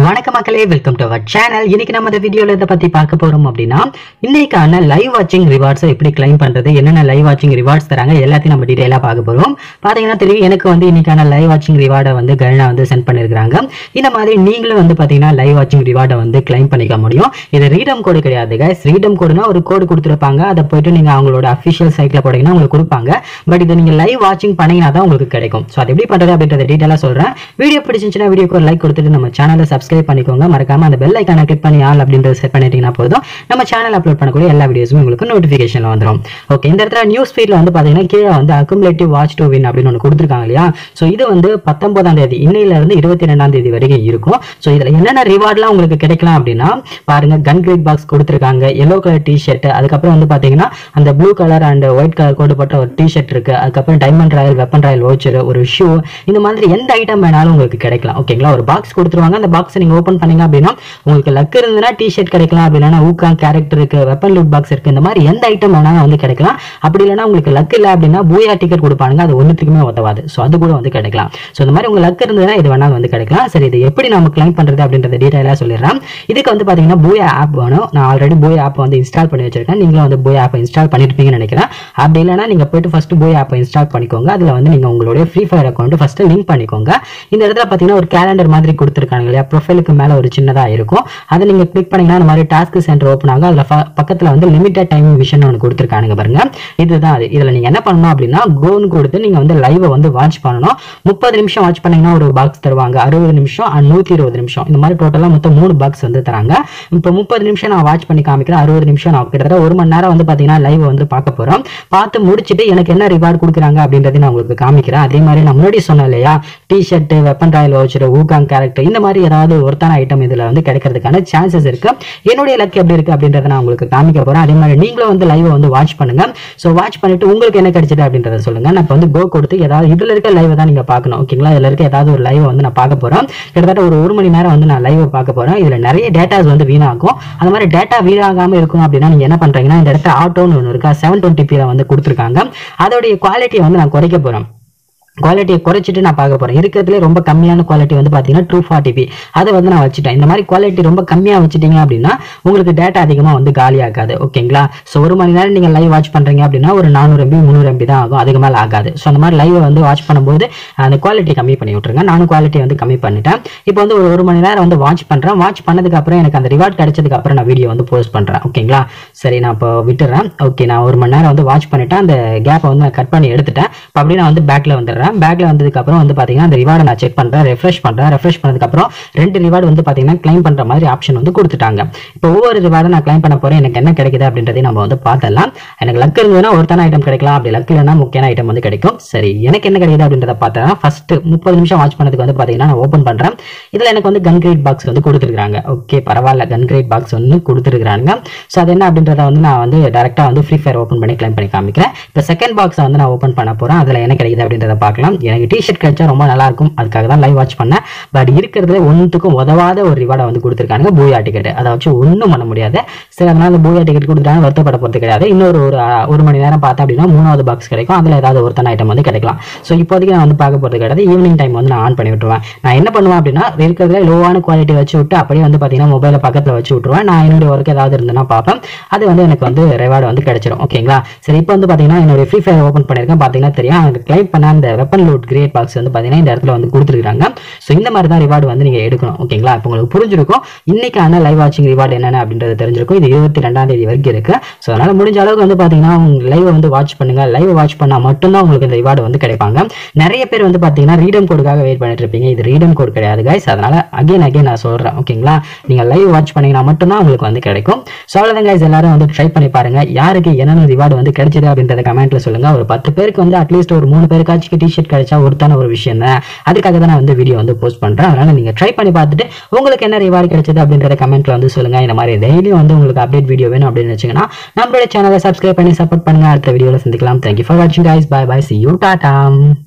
வணக்கம் மக்களே welcome to our channel இன்னைக்கு நம்ம இந்த வீடியோல இதை பத்தி பார்க்க போறோம் அப்படின்னா இன்னைக்கான லைவ் வாட்சிங் ரிவார்ட்ஸை எப்படி கிளைம் பண்றது என்னென்ன லைவ் வாட்சிங் ரிவார்ட்ஸ் தராங்க எல்லாத்தையும் நம்ம டீடைலா பார்க்க போறோம் பாத்தீங்கன்னா தெரியும் எனக்கு வந்து இன்னைக்கான லைவ் வாட்சிங் ரிவார்டை வந்து கருணா வந்து சென்ட் பண்ணிருக்காங்க இந்த மாதிரி நீங்களும் வந்து பாத்தீங்கன்னா லைவ் வாட்சிங் ரிவார்டை வந்து கிளைம் பண்ணிக்க முடியும் இது ரீடம் கோடு கிடையாது guys ரீடம் கோடுனா ஒரு கோடு கொடுத்துருப்பாங்க அதை போயிட்டு நீங்க அவங்களோட அஃபிஷியல் சைட்ல போட்டீங்கன்னா உங்களுக்கு கொடுப்பாங்க பட் இதை நீங்க லைவ் வாட்சிங் பண்ணீங்கன்னா தான் உங்களுக்கு கிடைக்கும் ஸோ அது எப்படி பண்றது அப்படின்றத டீட்டெயிலாக சொல்றேன் வீடியோ பிடிச்சிருந்துச்சுன்னா வீடியோக்கு ஒரு லைக் கொடுத்துட்டு நம்ம சேனலை சப்ஸ்கிரைப் பண்ணிக்கோங்க மறக்காம அந்த பெல் ஐக்கான கிளிக் பண்ணி ஆல் அப்படின்றத செட் பண்ணிட்டீங்கன்னா போதும் நம்ம சேனல் அப்லோட் பண்ணக்கூடிய எல்லா வீடியோஸும் உங்களுக்கு நோட்டிஃபிகேஷன்ல வந்துடும் ஓகே இந்த இடத்துல நியூஸ் ஃபீட்ல வந்து பாத்தீங்கன்னா கீழே வந்து அக்குமுலேட்டிவ் வாட்ச் டு வின் அப்படின்னு ஒன்று கொடுத்துருக்காங்க இல்லையா ஸோ இது வந்து பத்தொன்பதாம் தேதி இன்னையில இருந்து இருபத்தி ரெண்டாம் தேதி வரைக்கும் இருக்கும் ஸோ இதுல என்னென்ன ரிவார்ட்லாம் உங்களுக்கு கிடைக்கலாம் அப்படின்னா பாருங்க கன் கிரேட் பாக்ஸ் கொடுத்துருக்காங்க எல்லோ கலர் டிஷர்ட் அதுக்கப்புறம் வந்து பாத்தீங்கன்னா அந்த blue colour and white colour கோடு போட்ட ஒரு டிஷர்ட் இருக்கு அதுக்கப்புறம் diamond royal weapon royal voucher ஒரு ஷூ இந்த மாதிரி எந்த ஐட்டம் வேணாலும் உங்களுக்கு கிடைக்கலாம் ஓகேங்களா ஒரு பாக்ஸ் கொடுத்துருவாங்க அந்த பாக்ஸ் நீங்க ஓப்பன் பண்ணீங்க அப்படின்னா உங்களுக்கு லக் இருந்ததுன்னா டிஷர்ட் கிடைக்கலாம் அப்படி இல்லைன்னா ஊக்கா கேரக்டர் இருக்கு வெப்பன் லூட் பாக்ஸ் இருக்கு இந்த மாதிரி எந்த ஐட்டம் வேணாலும் வந்து கிடைக்கலாம் அப்படி இல்லைன்னா உங்களுக்கு லக் இல்லை அப்படின்னா பூயா டிக்கெட் கொடுப்பாங்க அது ஒன்றுத்துக்குமே உதவாது ஸோ அது கூட வந்து கிடைக்கலாம் ஸோ இந்த மாதிரி உங்க லக் இருந்ததுன்னா இது வேணாலும் வந்து கிடைக்கலாம் சரி இது எப்படி நம்ம கிளைம் பண்றது அப்படின்றத டீடைலாக சொல்லிடுறேன் இதுக்கு வந்து பாத்தீங்கன்னா பூயா ஆப் வேணும் நான் ஆல்ரெடி பூயா ஆப் வந்து இன்ஸ்டால் பண்ணி வச்சிருக்கேன் நீங்களும் வந்து பூயா ஆப்பை இன்ஸ்டால் பண்ணிருப்பீங்கன்னு நினைக்கிறேன் அப்படி இல்லைன்னா நீங்க போயிட்டு ஃபர்ஸ்ட் பூயா ஆப்பை இன்ஸ்டால் பண்ணிக்கோங்க அதுல வந்து நீங்க உங்களுடைய free fire account first link பண்ணிக்கோங்க இந்த இடத்துல பாத்தீங்கன்னா ஒரு கேலண்டர் மாதிரி கொடுத்துருக்காங்க இல்லையா ப்ரொஃபைலுக்கு மேல ஒரு சின்னதா இருக்கும் அதை நீங்க கிளிக் பண்ணீங்கன்னா இந்த மாதிரி டாஸ்க் சென்டர் ஓப்பன் ஆகும் அதுல ஃப- பக்கத்துல வந்து லிமிடெட் டைம் விஷன் ஒன்று கொடுத்துருக்கானுங்க பாருங்க இதுதான் அது இதுல நீங்க என்ன பண்ணணும் அப்படின்னா கோன் கொடுத்து நீங்க வந்து லைவை வந்து வாட்ச் பண்ணணும் முப்பது நிமிஷம் வாட்ச் பண்ணீங்கன்னா ஒரு பாக்ஸ் தருவாங்க அறுபது நிமிஷம் and நூத்தி இருபது நிமிஷம் இந்த மாதிரி டோட்டலா மொத்தம் மூணு பாக்ஸ் வந்து தராங்க இப்போ முப்பது நிமிஷம் நான் வாட்ச் பண்ணி காமிக்கிறேன் அறுபது நிமிஷம் நான் கிட்டத்தட்ட ஒரு மணி நேரம் வந்து பாத்தீங்கன்னா லைவ் வந்து பார்க்க போறோம் பார்த்து முடிச்சுட்டு எனக்கு என்ன ரிவார்டு கொடுக்குறாங்க அப்படின்றதை நான் உங்களுக்கு காமிக்கிறேன் அதே மாதிரி நான் முன்னாடி சொன்னேன் இல்லையா டிஷர்ட் வெப்பன் ராயல் வச்சுரு ஊகாங் கேரக்டர் இந்த மாதிரி ஏதாவது ஒருத்தான ஐட்டம் இதுல வந்து கிடைக்கிறதுக்கான சான்சஸ் இருக்கு என்னுடைய லக் எப்படி இருக்கு அப்படின்றத நான் உங்களுக்கு காமிக்க போறேன் அதே மாதிரி நீங்களும் வந்து லைவ் வந்து வாட்ச் பண்ணுங்க ஸோ வாட்ச் பண்ணிட்டு உங்களுக்கு என்ன கிடைச்சது அப்படின்றத சொல்லுங்க நான் இப்போ வந்து கோ கொடுத்து ஏதாவது இதுல இருக்க லைவ் தான் நீங்க பார்க்கணும் ஓகேங்களா இதுல இருக்க ஏதாவது ஒரு லைவ் வந்து நான் பார்க்க போறேன் கிட்டத்தட்ட ஒரு ஒரு மணி நேரம் வந்து நான் லைவ் பார்க்க போறேன் இதுல நிறைய டேட்டாஸ் வந்து வீணாகும் அந்த மாதிரி டேட்டா வீணாகாம இருக்கும் அப்படின்னா நீங்க என்ன பண்றீங்கன்னா இந்த இடத்துல ஆட்டோன்னு ஒன்று இருக்கா செவன் டுவெண்ட்டி வந்து கொடுத்துருக்காங்க அதோடைய குவாலிட்டியை வந்து நான் குறைக்க போறேன் குவாலிட்டியை குறைச்சிட்டு நான் பார்க்க போறேன் இருக்கிறதுலே ரொம்ப கம்மியான குவாலிட்டி வந்து பார்த்தீங்கன்னா டூ ஃபார்ட்டி பி அதை வந்து நான் வச்சுட்டேன் இந்த மாதிரி குவாலிட்டி ரொம்ப கம்மியாக வச்சுட்டீங்க அப்படின்னா உங்களுக்கு டேட்டா அதிகமாக வந்து காலி ஆகாது ஓகேங்களா ஸோ ஒரு மணி நேரம் நீங்கள் லைவ் வாட்ச் பண்ணுறீங்க அப்படின்னா ஒரு நானூறு எம்பி முந்நூறு எம்பி தான் ஆகும் அதுக்கு மேலே ஆகாது ஸோ அந்த மாதிரி லைவை வந்து வாட்ச் பண்ணும்போது அந்த குவாலிட்டி கம்மி பண்ணி விட்ருங்க நானும் குவாலிட்டி வந்து கம்மி பண்ணிட்டேன் இப்போ வந்து ஒரு ஒரு மணி நேரம் வந்து வாட்ச் பண்ணுறேன் வாட்ச் பண்ணதுக்கு அப்புறம் எனக்கு அந்த ரிவார்ட் கிடைச்சதுக்கு அப்புறம் நான் வீடியோ வந்து போஸ்ட் பண்ணுறேன் ஓகேங்களா சரி நான் இப்போ விட்டுறேன் ஓகே நான் ஒரு மணி நேரம் வந்து வாட்ச் பண்ணிட்டேன் அந்த கேப்பை வந்து நான் கட் பண்ணி எடுத்துட்டேன் இப்போ அப்படியே நான் வந்து பேக்கில் வந்துடுறேன் பேக்கில் வந்ததுக்கு அப்புறம் வந்து பார்த்தீங்கன்னா அந்த ரிவார்டை நான் செக் பண்ணுறேன் ரெஃப்ரெஷ் பண்ணுறேன் ரெஃப்ரெஷ் பண்ணதுக்கு அப்புறம் ரெண்டு ரிவார்டு வந்து பார்த்தீங்கன்னா க்ளைம் பண்ணுற மாதிரி ஆப்ஷன் வந்து கொடுத்துட்டாங்க இப்போ ஒவ்வொரு ரிவார்டை நான் க்ளைம் பண்ண போகிறேன் எனக்கு என்ன கிடைக்குது அப்படின்றதையும் நம்ம வந்து பார்த்தலாம் எனக்கு லக் இருந்ததுன்னா ஒருத்தான ஐட்டம் கிடைக்கலாம் அப்படி லக் இல்லைன்னா முக்கியமான ஐட்டம் வந்து கிடைக்கும் சரி எனக்கு என்ன கிடைக்குது அப்படின்றத பார்த்தா ஃபர்ஸ்ட் முப்பது நிமிஷம் வாட்ச் பண்ணதுக்கு வந்து பார்த்தீங்கன்னா நான் ஓப்பன் பண்ணுறேன் இதில் எனக்கு வந்து கன் கிரேட் பாக்ஸ் வந்து கொடுத்துருக்காங்க ஓகே பரவாயில்ல கன் கிரேட் பாக்ஸ் வந்து கொடுத்துருக்காங்க ஸோ அது என்ன அப்படின்றத வந்து நான் வந்து டேரெக்டாக வந்து ஃப்ரீ ஃபயர் ஓப்பன் பண்ணி கிளைம் பண்ணி காமிக்கிறேன் இப்போ செகண்ட் பாக்ஸை வந்து நான் ஓப்பன் பண்ண போகிறேன் அதில் என்ன கிடைக்குது அப்படின்றத பார்க்கலாம் எனக்கு டிஷர்ட் கிடைச்சா ரொம்ப நல்லா இருக்கும் அதுக்காக தான் லைவ் வாட்ச் பண்ணேன் பட் இருக்கிறதுல ஒன்றுத்துக்கும் உதவாத ஒரு ரிவார்டை வந்து கொடுத்துருக்காங்க பூயா டிக்கெட் அதை வச்சு ஒன்றும் பண்ண முடியாது சரி அதனால அந்த பூயா டிக்கெட் கொடுத்துட்டாங்க வருத்தப்பட போகிறது கிடையாது இன்னொரு ஒரு அஹ், ஒரு மணி நேரம் பார்த்தா அப்படின்னா மூணாவது பாக்ஸ் கிடைக்கும் அதில் ஏதாவது ஒருத்தன ஐட்டம் வந்து கிடைக்கலாம் ஸோ இப்போதைக்கு நான் வந்து பார்க்க போகிறது கிடையாது ஈவினிங் டைம் வந்து நான் ஆன் பண்ணி விட்டுருவேன் நான் என்ன பண்ணுவேன் அப்படின்னா இருக்கிறதுல லோவான குவாலிட்டி வச்சு விட்டு அப்படியே வந்து பார்த்தீங்கன்னா மொபைலை பக்கத்தில் வச்சு விட்டுருவேன் நான் என்னுடைய ஒர்க் ஏதாவது இருந்ததுன்னா பார்ப்பேன் அது வந்து எனக்கு வந்து ரிவார்டு வந்து கிடைச்சிரும் ஓகேங்களா சரி இப்போ வந்து பார்த்தீங்கன்னா என்னுடைய ஃப்ரீ ஃபயர் ஓப்பன் பண்ணியிருக்கேன் பார்த்தீங்கன்னா தெரியும் எனக்கு கிளைம் பண்ண அந்த வெப்பன் லூட் கிரேட் பாக்ஸ் வந்து பார்த்தீங்கன்னா இந்த இடத்துல வந்து கொடுத்துருக்காங்க ஸோ இந்த மாதிரி தான் ரிவார்டு வந்து நீங்கள் எடுக்கணும் ஓகேங்களா இப்போ உங்களுக்கு புரிஞ்சிருக்கும் இன்னைக்கான லைவ் வாட்சிங் ரிவார்டு என்னென்ன அப்படின்றது தெரிஞ்சிருக்கும் இது இருபத்தி ரெண்டாம் தேதி வரைக்கும் இருக்கு ஸோ அதனால முடிஞ்ச அளவுக்கு வந்து பார்த்தீங்கன்னா உங்க லைவ் வந்து வாட்ச் பண்ணுங்க லைவ் வாட்ச் பண்ணால் மட்டும்தான் உங்களுக்கு இந்த ரிவார்டு வந்து கிடைப்பாங்க நிறைய பேர் வந்து பார்த்தீங்கன்னா ரீடம் கோடுக்காக வெயிட் பண்ணிட்டு இருப்பீங்க இது ரீடம் கோட் கிடையாது கைஸ் அதனால அகைன் அகைன் நான் சொல்றேன் ஓகேங்களா நீங்க லைவ் வாட்ச் பண்ணீங்கன்னா மட்டும்தான் உங்களுக்கு வந்து கிடைக்கும் ஸோ அவ்வளோதான் கைஸ் எல்லாரும் வந்து ட்ரை பண்ணி பாருங்க யாருக்கு என்னென்ன ரிவார்டு வந்து கிடைச்சது அப்படின்றத கமெண்ட்ல சொல்லுங்க ஒரு பத்து பேருக்கு வந்து அட்லீஸ்ட் ஒரு மூணு பேருக்காச்சும் டிஷர்ட் கிடைச்சா ஒருத்தான ஒரு விஷயம் தான் அதுக்காக தான் நான் வந்து வீடியோ வந்து போஸ்ட் பண்றேன் அதனால நீங்க ட்ரை பண்ணி பார்த்துட்டு உங்களுக்கு என்ன ரிவார்டு கிடைச்சது அப்படின்றத கமெண்ட்ல வந்து சொல்லுங்க இந்த மாதிரி டெய்லியும் வந்து உங்களுக்கு அப்டேட் வீடியோ வேணும் அப்படின்னு வச்சுங்கன்னா நம்மளோட சேனலை சப்ஸ்கிரைப் பண்ணி சப்போர்ட் பண்ணுங்க அடுத்த வீடியோல சந்திக்கலாம் தேங்க்யூ ஃபார் வாட்சிங் guys bye bye see you Tata